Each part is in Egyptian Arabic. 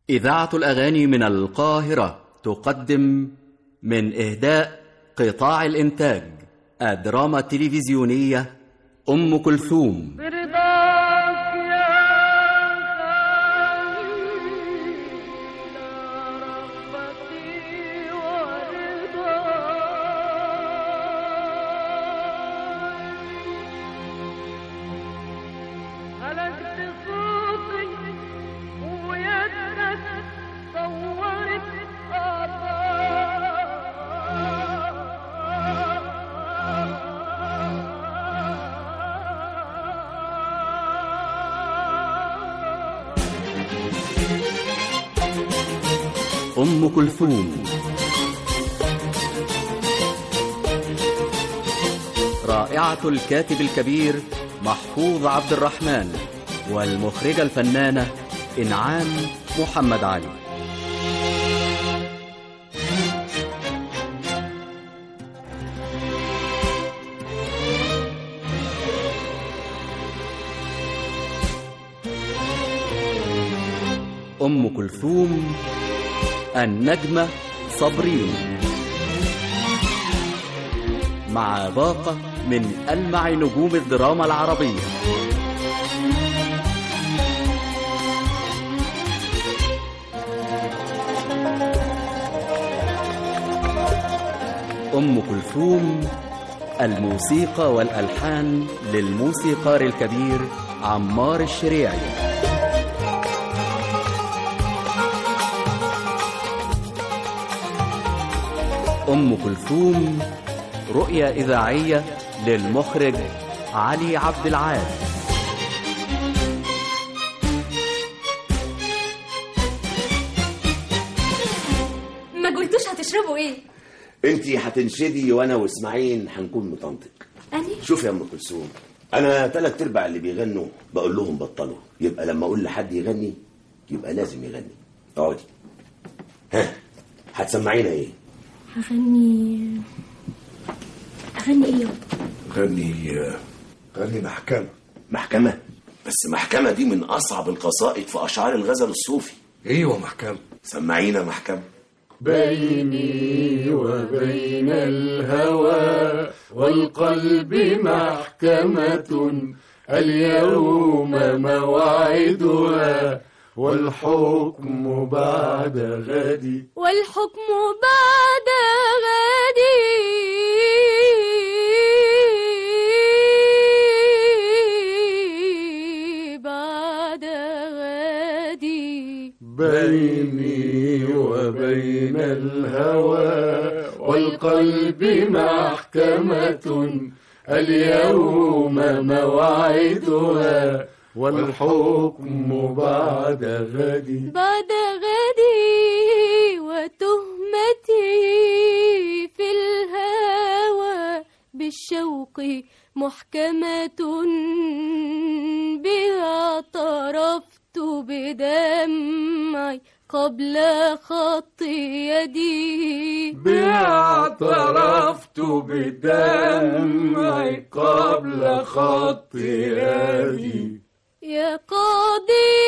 إذاعة الأغاني من القاهرة تقدم من إهداء قطاع الإنتاج الدراما التلفزيونية أم كلثوم برضاك يا خليل رغبتي ورضاي هلكت صوتي ويدك صورت أم كلثوم رائعة الكاتب الكبير محفوظ عبد الرحمن والمخرجة الفنانة إنعام محمد علي أم كلثوم النجمة صابرين مع باقة من ألمع نجوم الدراما العربية أم كلثوم الموسيقى والألحان للموسيقار الكبير عمار الشريعي أم كلثوم رؤية إذاعية للمخرج علي عبد العال ما قلتوش هتشربوا ايه انت هتنشدي وانا واسماعيل هنكون مطنطق اني شوف يا ام كلثوم انا تلات ارباع اللي بيغنوا بقول لهم بطلوا يبقى لما اقول لحد يغني يبقى لازم يغني اقعدي ها هتسمعينا ايه هغني اغني ايه يابا غني غني محكمة محكمة بس محكمة دي من أصعب القصائد في أشعار الغزل الصوفي ايوه محكمة سمعينا محكمة بيني وبين الهوى والقلب محكمة اليوم موعدها والحكم بعد غد والحكم بعد غدي بعد غدي بيني وبين الهوى والقلب محكمة اليوم موعدها والحكم بعد غد بعد غدي وتهمتي في الهوى بالشوق محكمة بها اعترفت بدمعي قبل خط يدي باعترفت بدمعي قبل خط يدي يا قاضي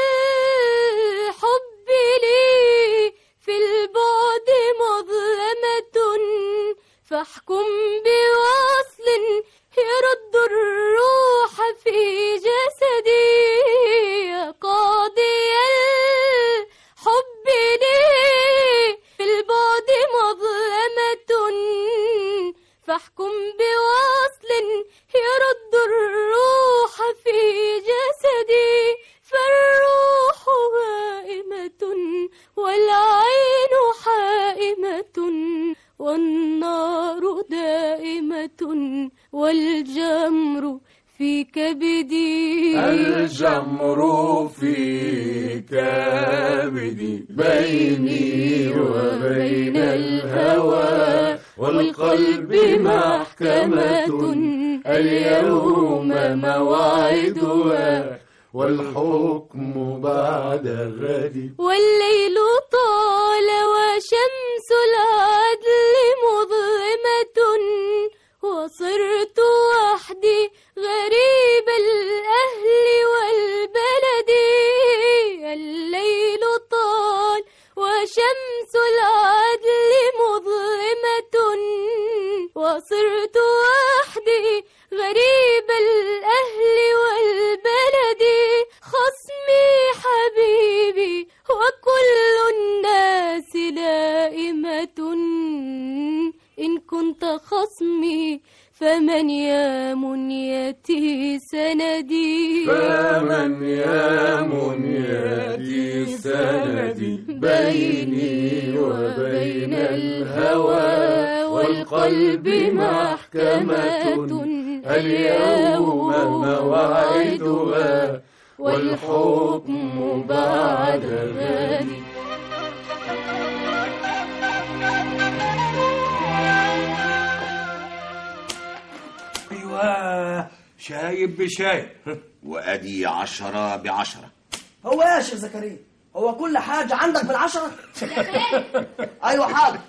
الحب لي في البعد مظلمة فاحكم بوصل يرد الروح في جسدي يا قاضي الحب لي في البعد مظلمة فاحكم بوصل يرد الروح في جسدي فالروح هائمة والعين حائمة والنار دائمة والجمر في كبدي الجمر في كبدي بيني وبين الهوى والقلب محكمة اليوم موعدها والحكم بعد غد والليل طال وشمس العدل مظلمة وصرت وحدي غريب الأهل والبلد الليل طال وشمس العدل مظلمة وصرت وحدي غريب الأهل والبلد خصمي حبيبي وكل الناس لائمة إن كنت خصمي فمن يا منيتي سندي فمن يا منيتي سندي بيني وبين الهوى والقلب محكمة اليوم موعدها والحكم بعد غد ايوه شايب بشايب وادي عشرة بعشرة هو ايه يا شيخ زكريا هو كل حاجة عندك بالعشرة ايوه حاضر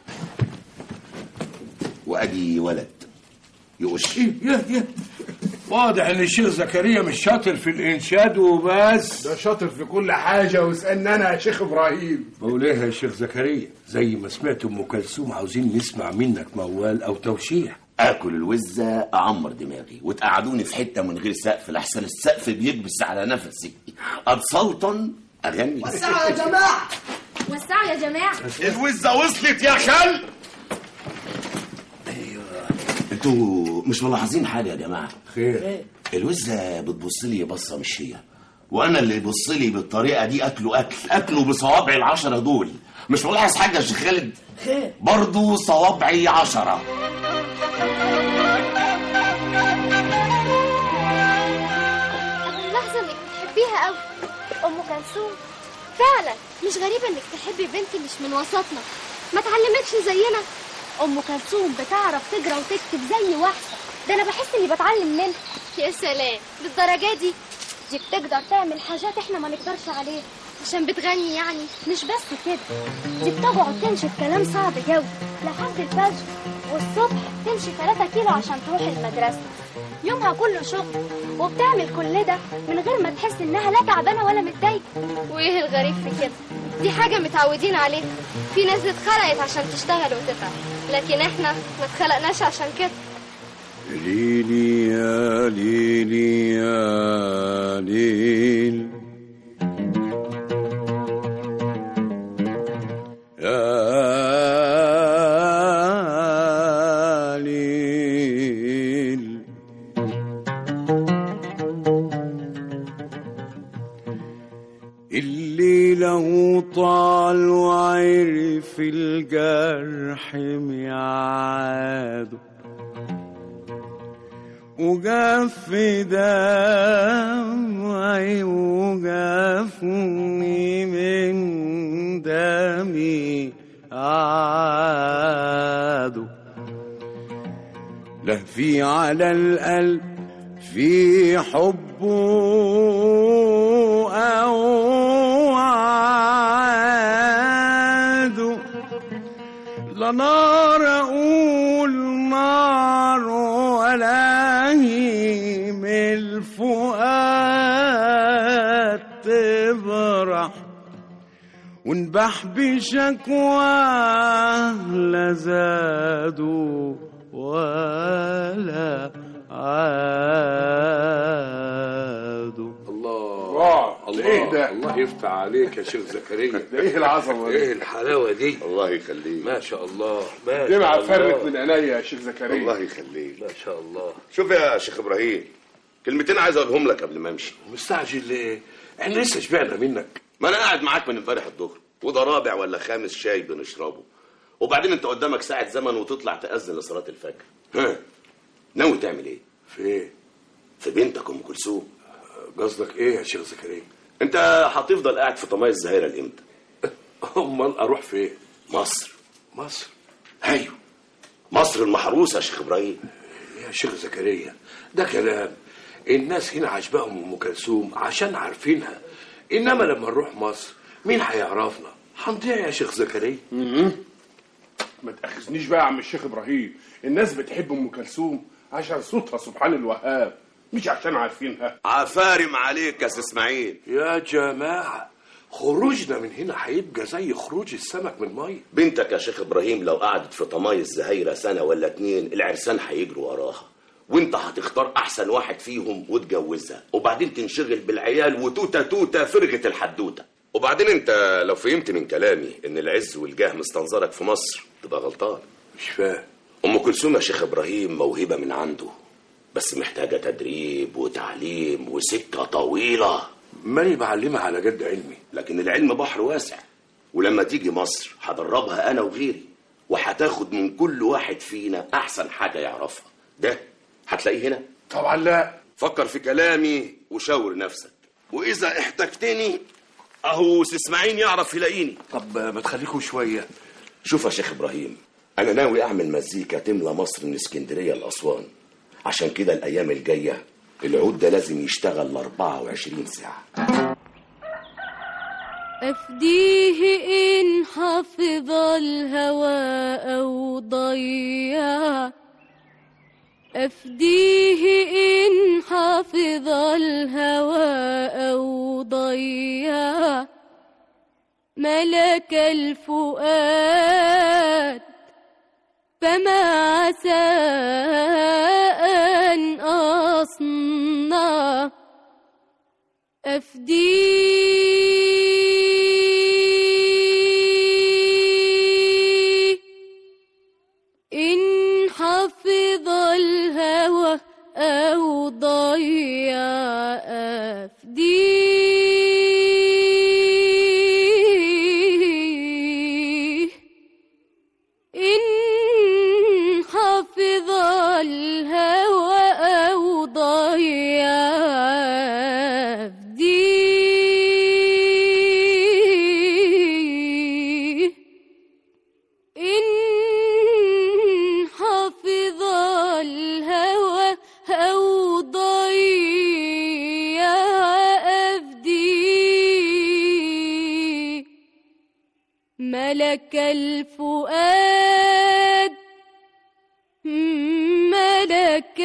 وادي ولد يقش يا يا واضح ان الشيخ زكريا مش شاطر في الانشاد وبس ده شاطر في كل حاجة واسألني أنا يا شيخ إبراهيم بقول ايه يا شيخ زكريا زي ما سمعت ام كلثوم عاوزين نسمع منك موال او توشيح اكل الوزة اعمر دماغي وتقعدوني في حتة من غير سقف لحسن السقف بيكبس على نفسي اتسلطن اغني وسعوا يا جماعة وسعوا يا جماعة الوزة وصلت يا خال انتوا مش ملاحظين حاجة يا جماعة خير الوزة بتبص لي بصة مش هي وانا اللي يبص لي بالطريقة دي اكله اكل اكله بصوابعي العشرة دول مش ملاحظ حاجة يا شيخ خالد خير برضو صوابعي عشرة أنا ملاحظة إنك بتحبيها أوي أم كلثوم فعلا مش غريبة إنك تحبي بنت مش من وسطنا ما اتعلمتش زينا أم كلثوم بتعرف تقرا وتكتب زي واحدة ده أنا بحس إني بتعلم منها يا سلام للدرجة دي دي بتقدر تعمل حاجات إحنا ما نقدرش عليها عشان بتغني يعني مش بس كده دي بتقعد تنشد كلام صعب جوي لحد الفجر والصبح تمشي 3 كيلو عشان تروح المدرسة يومها كله شغل وبتعمل كل ده من غير ما تحس انها لا تعبانه ولا متضايقه وايه الغريب في كده دي حاجه متعودين عليها في ناس اتخلقت عشان تشتغل وتتعب لكن احنا ما اتخلقناش عشان كده ليلي يا ليلي يا ليل يا ليل اللي له طال وعرف الجرح ميعاده وقف دمعي وقفني من دمي عادوا لهفي على القلب في حبه أو عاده لا نار اقول نار ولا هيم الفؤاد تبرح ونبح بشكواه لا زادوا ولا عادوا الله ايه ده الله يفتح عليك يا شيخ زكريا ده ايه العظمة ايه دي الحلاوه دي الله يخليك ما شاء الله ما دمعة شاء فرت الله من عينيا يا شيخ زكريا يخليك ما شاء الله شوف يا شيخ ابراهيم كلمتين عايز اقولهم لك قبل ما امشي مستعجل ليه احنا لسه شبعنا منك ما انا قاعد معاك من امبارح الظهر وده رابع ولا خامس شاي بنشربه وبعدين انت قدامك ساعة زمن وتطلع تأذن لصلاة الفجر ها ناوي تعمل ايه في ايه في بنتك ام كلثوم قصدك ايه يا شيخ زكريا انت هتفضل قاعد في طماي الزهيرة لامتى امال اروح فين مصر مصر ايوه مصر المحروسة يا شيخ ابراهيم يا شيخ زكريا ده كلام الناس هنا عجبهم ام كلثوم عشان عارفينها انما لما نروح مصر مين هيعرفنا هنضيع يا شيخ زكريا ما تاخذنيش بقى يا عم الشيخ ابراهيم الناس بتحب ام كلثوم عشان صوتها سبحان الوهاب مش عشان عارفينها عفارم عليك يا سي اسماعيل يا جماعه خروجنا من هنا هيبقى زي خروج السمك من الميه بنتك يا شيخ ابراهيم لو قعدت في طماي الزهايره سنه ولا اتنين العرسان هيجروا وراها وانت هتختار احسن واحد فيهم وتجوزها وبعدين تنشغل بالعيال وتوته توته فرغه الحدوته وبعدين انت لو فهمت من كلامي ان العز والجاه مستنظرك في مصر تبقى غلطان مش فاهم ام كلثوم يا شيخ ابراهيم موهبه من عنده بس محتاجه تدريب وتعليم وسكه طويله ماني بعلمها على قد علمي لكن العلم بحر واسع ولما تيجي مصر هدربها انا وغيري وهتاخد من كل واحد فينا احسن حاجه يعرفها ده هتلاقيه هنا طبعا لا فكر في كلامي وشاور نفسك واذا احتجتني اهو اسماعيل يعرف يلاقيني طب ما تخليكوا شويه شوف يا شيخ ابراهيم انا ناوي اعمل مزيكا تملى مصر من اسكندريه لاسوان عشان كده الايام الجايه العود ده لازم يشتغل ل 24 ساعه أفديه إن حفظ الهوى أو ضيع أفديه إن حفظ الهوى أو ضيع ملك الفؤاد فما عسى أن أصنع أفديه إن حفظ الهوى أو ضيع أفديه إن حفظ الهوى أو ضيع أفديه إن حفظ الهوى أو ضيع أفديه ملك الفؤاد ملك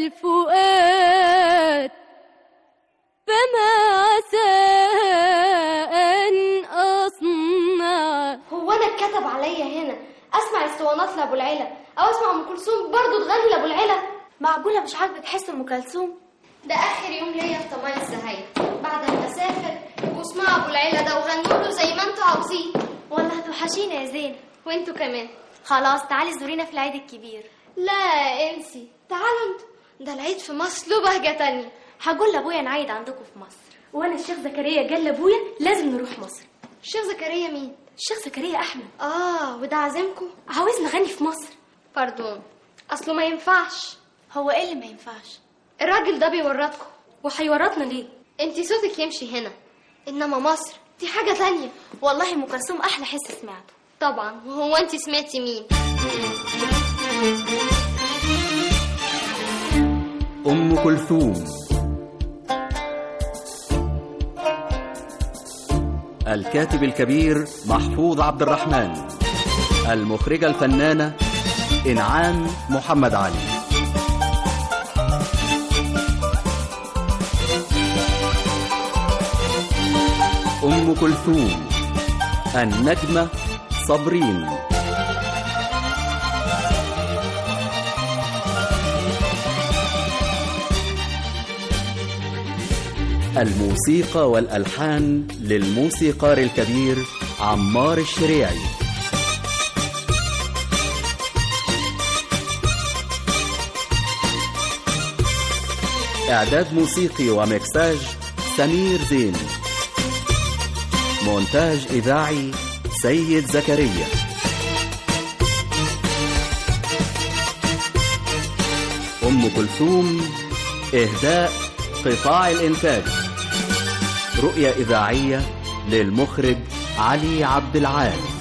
الفؤاد فما عسى أن أصنع هو انا اتكتب عليا هنا اسمع اسطوانات لابو العلا او اسمع ام كلثوم برضه تغني لابو العلا معقوله مش عاجبك حس ام كلثوم ده اخر يوم ليا في طماي الزهاير بعد ما اسافر واسمعوا ابو العلا ده وغنوا له زي ما انتوا عاوزين والله هتوحشينا يا زين وانتوا كمان خلاص تعالي زورينا في العيد الكبير لا انسي تعالوا انتوا ده العيد في مصر له بهجه تانية هقول لابويا نعيد عندكم في مصر وانا الشيخ زكريا قال لابويا لازم نروح مصر الشيخ زكريا مين الشيخ زكريا احمد اه وده عازمكم عاوز نغني في مصر باردون اصله ما ينفعش هو ايه اللي ما ينفعش الراجل ده بيورطكم وهيورطنا ليه انت صوتك يمشي هنا انما مصر دي حاجه تانية والله ام كلثوم احلى حس سمعته طبعا وهو انت سمعتي مين أم كلثوم الكاتب الكبير محفوظ عبد الرحمن المخرجة الفنانة إنعام محمد علي أم كلثوم النجمة صابرين الموسيقى والألحان للموسيقار الكبير عمار الشريعي إعداد موسيقي ومكساج سمير زين مونتاج إذاعي سيد زكريا أم كلثوم إهداء قطاع الإنتاج رؤية إذاعية للمخرج علي عبد العال